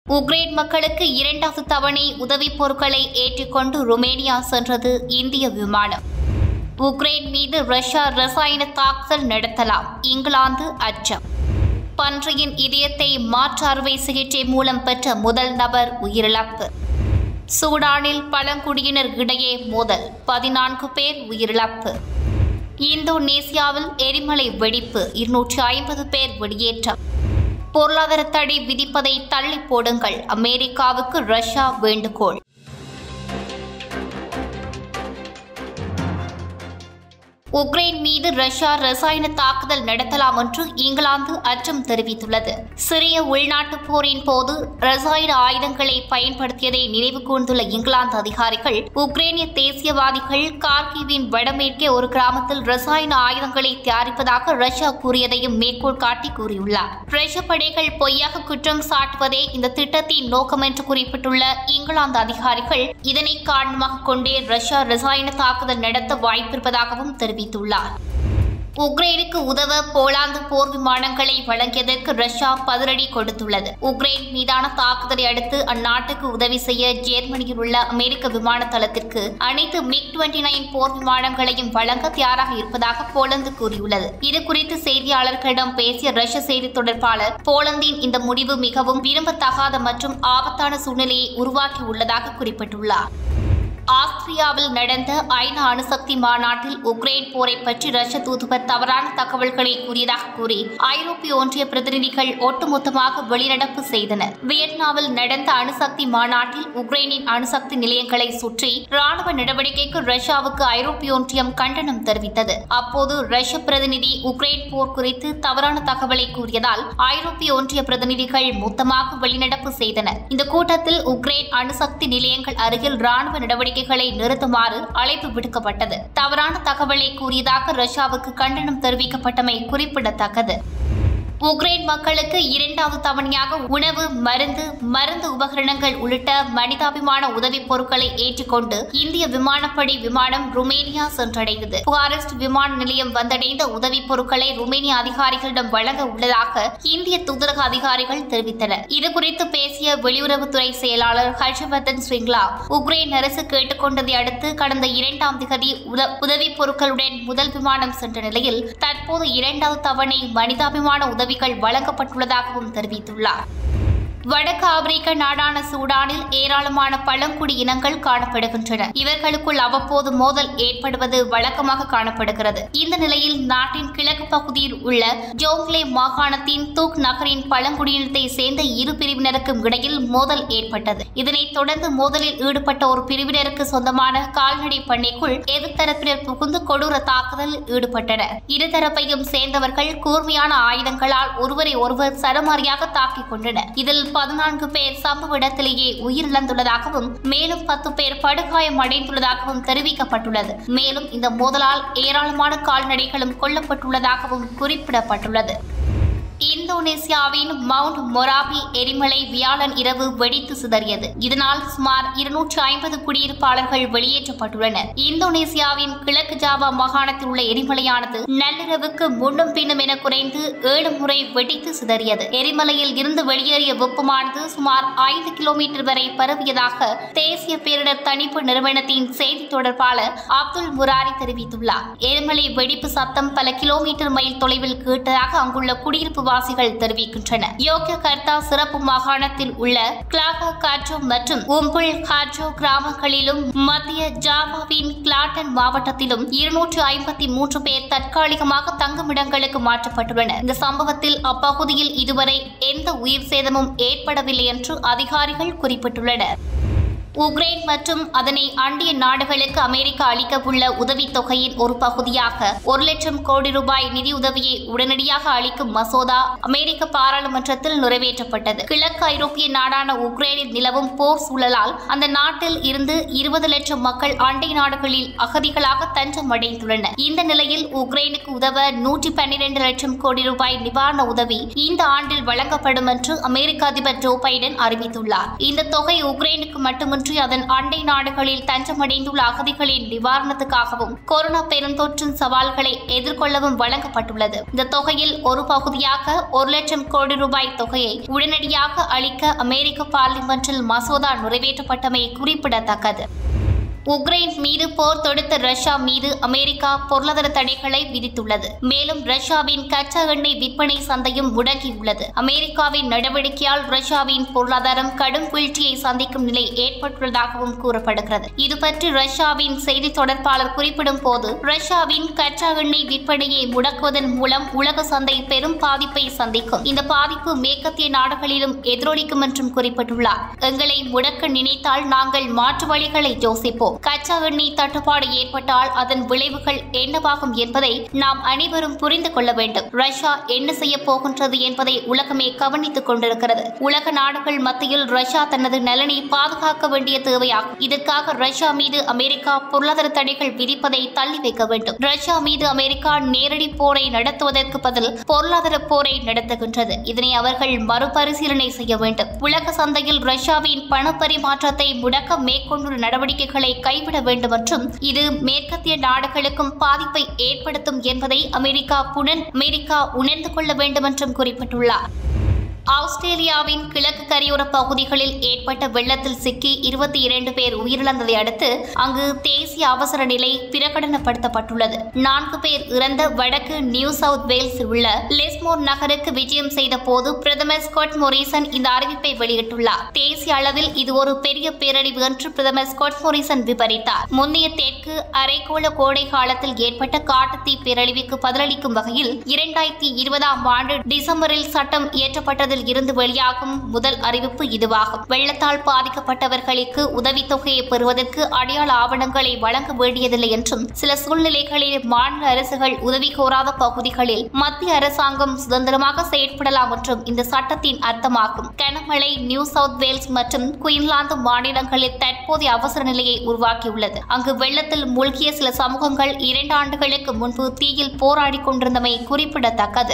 Ukraine மக்களுக்கு இரண்டாவது தவணை உதவிப் பொருட்களை ஏற்றிக்கொண்டு ருமேனியா சென்றது இந்திய விமானம் உக்ரைன் மீது ரஷ்யா ரசாயன தாக்குதல் நடத்தலாம் இங்கிலாந்து அச்சம் பன்றியின் இதயத்தை மாற்று அறுவை சிகிச்சை மூலம் பெற்ற முதல் நபர் உயிரிழப்பு சூடானில் பழங்குடியினர் இடையே மோதல் பதினான்கு பேர் உயிரிழப்பு இந்தோனேசியாவில் எரிமலை வெடிப்பு இருநூற்றி ஐம்பது பேர் வெளியேற்றம் பொருளாதார தடை விதிப்பதை தள்ளி போடுங்கள் அமெரிக்காவுக்கு ரஷ்யா வேண்டுகோள் உக்ரைன் மீது ரஷ்யா ரசாயன தாக்குதல் நடத்தலாம் என்று இங்கிலாந்து அச்சம் தெரிவித்துள்ளது சிறிய உள்நாட்டு போரின் போது ரசாயன ஆயுதங்களை பயன்படுத்தியதை நினைவு கூர்ந்துள்ள இங்கிலாந்து அதிகாரிகள் உக்ரைனிய தேசியவாதிகள் கார்கிவின் வடமேற்கே ஒரு கிராமத்தில் ரசாயன ஆயுதங்களை தயாரிப்பதாக ரஷ்யா கூறியதையும் மேற்கோள் காட்டி கூறியுள்ளார் ரஷ்ய படைகள் பொய்யாக குற்றம் சாட்டுவதே இந்த திட்டத்தின் நோக்கம் என்று குறிப்பிட்டுள்ள இங்கிலாந்து அதிகாரிகள் இதனை காரணமாக கொண்டே ரஷ்யா ரசாயன தாக்குதல் நடத்த வாய்ப்பிருப்பதாகவும் தெரிவித்துள்ளார் உக்ரைனுக்கு உதவ போலாந்து போர் விமானங்களை வழங்கியதற்கு ரஷ்யா பதிலடி கொடுத்துள்ளது உக்ரைன் மீதான தாக்குதலை அடுத்து அந்நாட்டுக்கு உதவி செய்ய ஜெர்மனியில் உள்ள அமெரிக்க விமான தளத்திற்கு அனைத்து மிக் டுவெண்டி நைன் போர் விமானங்களையும் வழங்க தயாராக இருப்பதாக போலந்து கூறியுள்ளது இது குறித்து செய்தியாளர்களிடம் பேசிய ரஷ்ய செய்தி தொடர்பாளர் போலந்தின் இந்த முடிவு மிகவும் விரும்பத்தகாத மற்றும் ஆபத்தான சூழ்நிலையை உருவாக்கியுள்ளதாக குறிப்பிட்டுள்ளார் ஆஸ்திரியாவில் நடந்த ஐநா அணுசக்தி மாநாட்டில் உக்ரைன் போரை பற்றி ரஷ்ய தூதுவர் தவறான தகவல்களை கூறியதாக கூறி ஐரோப்பிய ஒன்றிய பிரதிநிதிகள் ஒட்டுமொத்தமாக வெளிநடப்பு செய்தனர் வியட்நாமில் நடந்த அணுசக்தி மாநாட்டில் உக்ரைனின் அணுசக்தி நிலையங்களை சுற்றி ராணுவ நடவடிக்கைக்கு ரஷ்யாவுக்கு ஐரோப்பிய ஒன்றியம் கண்டனம் தெரிவித்தது அப்போது ரஷ்ய பிரதிநிதி உக்ரைன் போர் குறித்து தவறான தகவலை கூறியதால் ஐரோப்பிய ஒன்றிய பிரதிநிதிகள் மொத்தமாக வெளிநடப்பு செய்தனர் இந்த கூட்டத்தில் உக்ரைன் அணுசக்தி நிலையங்கள் அருகில் ராணுவ நடவடிக்கை நடவடிக்கைகளை நிறுத்துமாறு அழைப்பு விடுக்கப்பட்டது தவறான தகவலை கூறியதாக ரஷ்யாவுக்கு கண்டனம் தெரிவிக்கப்பட்டமை குறிப்பிடத்தக்கது உக்ரைன் மக்களுக்கு இரண்டாவது தவணையாக உணவு மருந்து மருந்து உபகரணங்கள் உள்ளிட்ட மனிதாபிமான உதவிப் பொருட்களை ஏற்றுக்கொண்டு இந்திய விமானப்படை விமானம் ருமேனியா சென்றடைந்தது புகாரெஸ்ட் விமான நிலையம் வந்தடைந்த உதவிப் பொருட்களை ருமேனிய அதிகாரிகளிடம் வழங்க உள்ளதாக இந்திய தூதரக அதிகாரிகள் தெரிவித்தனர் இதுகுறித்து பேசிய வெளியுறவுத்துறை செயலாளர் ஹர்ஷவர்தன் ஸ்ரிங்லா உக்ரைன் அரசு கேட்டுக்கொண்டதை அடுத்து கடந்த இரண்டாம் திகதி உதவிப் பொருட்களுடன் முதல் விமானம் சென்ற நிலையில் தற்போது இரண்டாவது தவணை மனிதாபிமான உதவி உதவிகள் வழங்கப்பட்டுள்ளதாகவும் தெரிவித்துள்ளார் வடக்கு ஆப்பிரிக்க நாடான சூடானில் ஏராளமான பழங்குடி இனங்கள் காணப்படுகின்றன இவர்களுக்குள் அவ்வப்போது மோதல் ஏற்படுவது வழக்கமாக காணப்படுகிறது இந்த நிலையில் நாட்டின் கிழக்கு பகுதியில் உள்ள ஜோங்லே மாகாணத்தின் தூக் நகரின் பழங்குடியினத்தை சேர்ந்த இரு பிரிவினருக்கும் இடையில் மோதல் ஏற்பட்டது இதனைத் தொடர்ந்து மோதலில் ஈடுபட்ட ஒரு பிரிவினருக்கு சொந்தமான கால்நடை பண்ணைக்குள் எதிர்த்தரப்பினர் புகுந்து கொடூர தாக்குதலில் ஈடுபட்டனர் இருதரப்பையும் சேர்ந்தவர்கள் கூர்மையான ஆயுதங்களால் ஒருவரை ஒருவர் சரமாரியாக தாக்கிக் கொண்டனர் இதில் பதினான்கு பேர் சம்பவ இடத்திலேயே உயிரிழந்துள்ளதாகவும் மேலும் பத்து பேர் படுகாயம் அடைந்துள்ளதாகவும் தெரிவிக்கப்பட்டுள்ளது மேலும் இந்த மோதலால் ஏராளமான கால்நடைகளும் கொல்லப்பட்டுள்ளதாகவும் குறிப்பிடப்பட்டுள்ளது இந்தோனேசியாவின் மவுண்ட் மொராபி எரிமலை வியாழன் இரவு வெடித்து சிதறியது இதனால் சுமார் இருநூற்று ஐம்பது குடியிருப்பாளர்கள் வெளியேற்றப்பட்டுள்ளனர் இந்தோனேசியாவின் கிழக்கு ஜாவா மாகாணத்தில் உள்ள எரிமலையானது நள்ளிரவுக்கு முன்னும் பின்னும் என குறைந்து ஏழு முறை வெடித்து சிதறியது எரிமலையில் இருந்து வெளியேறிய வெப்பமானது சுமார் ஐந்து கிலோமீட்டர் வரை பரவியதாக தேசிய பேரிடர் தணிப்பு நிறுவனத்தின் செய்தி தொடர்பாளர் அப்துல் முராரி தெரிவித்துள்ளார் எரிமலை வெடிப்பு சத்தம் பல கிலோமீட்டர் மைல் தொலைவில் கேட்டதாக அங்குள்ள குடியிருப்பு வாசிகள் தெரிவிக்கின்றனர் யோக்கிய கர்த்தா சிறப்பு மாகாணத்தில் உள்ள கிளாகா காட்சோ மற்றும் உம்புல் காட்சோ கிராமங்களிலும் மத்திய ஜாவாவின் கிளாட்டன் மாவட்டத்திலும் இருநூற்று ஐம்பத்தி மூன்று பேர் தற்காலிகமாக தங்குமிடங்களுக்கு மாற்றப்பட்டுள்ளனர் இந்த சம்பவத்தில் அப்பகுதியில் இதுவரை எந்த உயிர் சேதமும் ஏற்படவில்லை என்று அதிகாரிகள் குறிப்பிட்டுள்ளனர் உக்ரைன் மற்றும் அதனை அண்டிய நாடுகளுக்கு அமெரிக்கா அளிக்க உள்ள உதவித் தொகையின் ஒரு பகுதியாக ஒரு லட்சம் கோடி ரூபாய் நிதியுதவியை உடனடியாக அளிக்கும் மசோதா அமெரிக்க பாராளுமன்றத்தில் நிறைவேற்றப்பட்டது கிழக்கு ஐரோப்பிய நாடான உக்ரைனில் நிலவும் போர் சூழலால் அந்த நாட்டில் இருந்து இருபது லட்சம் மக்கள் அண்டை நாடுகளில் அகதிகளாக தஞ்சம் அடைந்துள்ளனர் இந்த நிலையில் உக்ரைனுக்கு உதவ நூற்றி பன்னிரண்டு லட்சம் கோடி ரூபாய் நிவாரண உதவி இந்த ஆண்டில் வழங்கப்படும் என்று அமெரிக்க அதிபர் ஜோ பைடன் அறிவித்துள்ளார் இந்த தொகை உக்ரைனுக்கு மட்டுமின்றி மட்டுமின்றி அதன் அண்டை நாடுகளில் தஞ்சமடைந்துள்ள அகதிகளின் நிவாரணத்துக்காகவும் கொரோனா பெருந்தொற்றின் சவால்களை எதிர்கொள்ளவும் வழங்கப்பட்டுள்ளது இந்த தொகையில் ஒரு பகுதியாக ஒரு லட்சம் கோடி ரூபாய் தொகையை உடனடியாக அளிக்க அமெரிக்க பார்லிமென்ட்டில் மசோதா நிறைவேற்றப்பட்டமை குறிப்பிடத்தக்கது உக்ரைன் மீது போர் தொடுத்த ரஷ்யா மீது அமெரிக்கா பொருளாதார தடைகளை விதித்துள்ளது மேலும் ரஷ்யாவின் கச்சா எண்ணெய் விற்பனை சந்தையும் முடங்கியுள்ளது அமெரிக்காவின் நடவடிக்கையால் ரஷ்யாவின் பொருளாதாரம் கடும் வீழ்ச்சியை சந்திக்கும் நிலை ஏற்பட்டுள்ளதாகவும் கூறப்படுகிறது இது பற்றி ரஷ்யாவின் செய்தி தொடர்பாளர் குறிப்பிடும் போது ரஷ்யாவின் கச்சா எண்ணெய் விற்பனையை முடக்குவதன் மூலம் உலக சந்தை பெரும் பாதிப்பை சந்திக்கும் இந்த பாதிப்பு மேற்கத்திய நாடுகளிலும் எதிரொலிக்கும் என்றும் குறிப்பிட்டுள்ளார் எங்களை முடக்க நினைத்தால் நாங்கள் மாற்று வழிகளை யோசிப்போம் கச்சா எண்ணெய் தட்டுப்பாடு ஏற்பட்டால் அதன் விளைவுகள் என்னவாகும் என்பதை நாம் அனைவரும் புரிந்து கொள்ள வேண்டும் ரஷ்யா என்ன செய்ய போகின்றது என்பதை உலகமே கவனித்துக் கொண்டிருக்கிறது உலக நாடுகள் மத்தியில் ரஷ்யா தனது நலனை பாதுகாக்க வேண்டிய தேவையாகும் இதற்காக ரஷ்யா மீது அமெரிக்கா பொருளாதார தடைகள் விதிப்பதை தள்ளி வைக்க வேண்டும் ரஷ்யா மீது அமெரிக்கா நேரடி போரை நடத்துவதற்கு பதில் பொருளாதார போரை நடத்துகின்றது இதனை அவர்கள் மறுபரிசீலனை செய்ய வேண்டும் உலக சந்தையில் ரஷ்யாவின் பண பரிமாற்றத்தை முடக்க மேற்கொண்டுள்ள நடவடிக்கைகளை கைவிட வேண்டும் என்றும் இது மேற்கத்திய நாடுகளுக்கும் பாதிப்பை ஏற்படுத்தும் என்பதை அமெரிக்கா புனன் அமெரிக்கா உணர்ந்து கொள்ள வேண்டும் என்றும் குறிப்பிட்டுள்ளார் ஆஸ்திரேலியாவின் கிழக்கு கரையோர பகுதிகளில் ஏற்பட்ட வெள்ளத்தில் சிக்கி இருபத்தி இரண்டு பேர் உயிரிழந்ததை அடுத்து அங்கு தேசிய அவசர நிலை பிரகடனப்படுத்தப்பட்டுள்ளது நான்கு பேர் இறந்த வடக்கு நியூ சவுத் வேல்ஸில் உள்ள லெஸ்மோர் நகருக்கு விஜயம் செய்த போது பிரதமர் ஸ்காட் மொரிசன் இந்த அறிவிப்பை வெளியிட்டுள்ளார் தேசிய அளவில் இது ஒரு பெரிய பேரழிவு என்று பிரதமர் ஸ்காட் மொரிசன் விவரித்தார் முந்தைய தெற்கு அரைக்கோள கோடை காலத்தில் ஏற்பட்ட காட்டுத்தீ பேரழிவுக்கு பதிலளிக்கும் வகையில் இரண்டாயிரத்தி இருபதாம் ஆண்டு டிசம்பரில் சட்டம் இயற்றப்பட்டதில் இருந்து வெளியாகும் முதல் அறிவிப்பு இதுவாகும் வெள்ளத்தால் பாதிக்கப்பட்டவர்களுக்கு உதவித்தொகையை பெறுவதற்கு அடையாள ஆவணங்களை வழங்க வேண்டியதில்லை என்றும் சில சூழ்நிலைகளில் மாநில அரசுகள் உதவி கோராத பகுதிகளில் மத்திய அரசாங்கம் சுதந்திரமாக செயற்படலாம் என்றும் இந்த சட்டத்தின் அர்த்தமாகும் கனமழை நியூ சவுத் வேல்ஸ் மற்றும் குயின்லாந்து மாநிலங்களில் தற்போதைய அவசர நிலையை உருவாக்கியுள்ளது அங்கு வெள்ளத்தில் மூழ்கிய சில சமூகங்கள் இரண்டு ஆண்டுகளுக்கு முன்பு தீயில் போராடிக் கொண்டிருந்தமை குறிப்பிடத்தக்கது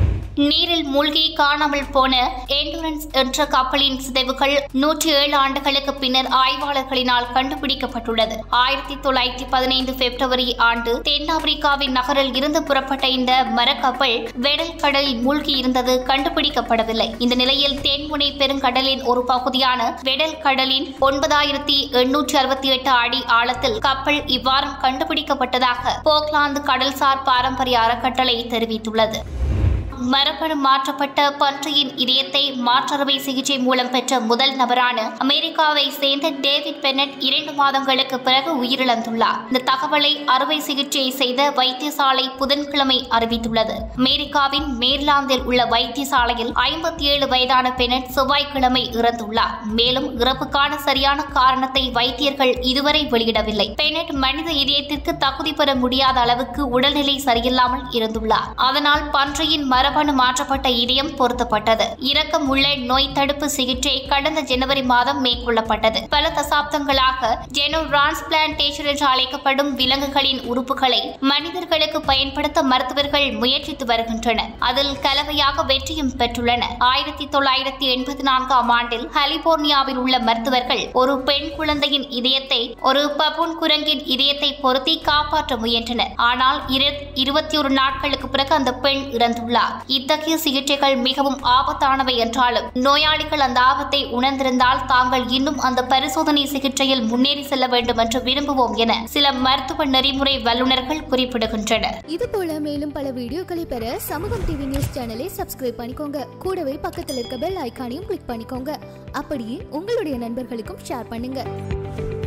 நீரில் மூழ்கி காணாமல் போன எண்டுரன்ஸ் என்ற கப்பலின் சிதைவுகள் நூற்றி ஏழு ஆண்டுகளுக்கு பின்னர் ஆய்வாளர்களினால் கண்டுபிடிக்கப்பட்டுள்ளது ஆயிரத்தி தொள்ளாயிரத்தி பதினைந்து பிப்ரவரி ஆண்டு தென்னாப்பிரிக்காவின் நகரில் இருந்து புறப்பட்ட இந்த மரக்கப்பல் வெடல் கடலில் மூழ்கி இருந்தது கண்டுபிடிக்கப்படவில்லை இந்த நிலையில் தென்முனை பெருங்கடலின் ஒரு பகுதியான வெடல் கடலின் ஒன்பதாயிரத்தி எண்ணூற்றி அறுபத்தி எட்டு அடி ஆழத்தில் கப்பல் இவ்வாரம் கண்டுபிடிக்கப்பட்டதாக போக்லாந்து கடல்சார் பாரம்பரிய அறக்கட்டளை தெரிவித்துள்ளது மரபணு மாற்றப்பட்ட பன்றியின் இதயத்தை மாற்றறுவை சிகிச்சை மூலம் பெற்ற முதல் நபரான அமெரிக்காவை சேர்ந்த டேவிட் பென்னட் இரண்டு மாதங்களுக்கு பிறகு உயிரிழந்துள்ளார் இந்த தகவலை அறுவை சிகிச்சை செய்த வைத்தியசாலை புதன்கிழமை அறிவித்துள்ளது அமெரிக்காவின் மேர்லாந்தில் உள்ள வைத்தியசாலையில் ஐம்பத்தி ஏழு வயதான பென்னட் செவ்வாய்க்கிழமை இறந்துள்ளார் மேலும் இறப்புக்கான சரியான காரணத்தை வைத்தியர்கள் இதுவரை வெளியிடவில்லை பென்னட் மனித இதயத்திற்கு தகுதி பெற முடியாத அளவுக்கு உடல்நிலை சரியில்லாமல் இருந்துள்ளார் அதனால் பன்றியின் மர மரபணு மாற்றப்பட்ட இதயம் பொருத்தப்பட்டது இரக்கம் உள்ள நோய் தடுப்பு சிகிச்சை கடந்த ஜனவரி மாதம் மேற்கொள்ளப்பட்டது பல தசாப்தங்களாக ஜெனோ டிரான்ஸ்பிளான்டேஷன் என்று அழைக்கப்படும் விலங்குகளின் உறுப்புகளை மனிதர்களுக்கு பயன்படுத்த மருத்துவர்கள் முயற்சித்து வருகின்றனர் அதில் கலவையாக வெற்றியும் பெற்றுள்ளனர் ஆயிரத்தி தொள்ளாயிரத்தி எண்பத்தி நான்காம் ஆண்டில் கலிபோர்னியாவில் உள்ள மருத்துவர்கள் ஒரு பெண் குழந்தையின் இதயத்தை ஒரு பபூன் குரங்கின் இதயத்தை பொருத்தி காப்பாற்ற முயன்றனர் ஆனால் இருபத்தி ஒரு நாட்களுக்கு பிறகு அந்த பெண் இறந்துள்ளார் இத்தகைய சிகிச்சைகள் மிகவும் ஆபத்தானவை என்றாலும் நோயாளிகள் அந்த ஆபத்தை உணர்ந்திருந்தால் தாங்கள் இன்னும் அந்த பரிசோதனை சிகிச்சையில் முன்னேறி செல்ல வேண்டும் என்று விரும்புவோம் என சில மருத்துவ நெறிமுறை வல்லுநர்கள் குறிப்பிடுகின்றனர் இது போல மேலும் பல வீடியோக்களை பெற சமூகம் டிவி நியூஸ் சேனலை சப்ஸ்கிரைப் பண்ணிக்கோங்க கூடவே பக்கத்தில் இருக்க பெல் ஐகானையும் கிளிக் பண்ணிக்கோங்க அப்படியே உங்களுடைய நண்பர்களுக்கும் ஷேர் பண்ணுங்க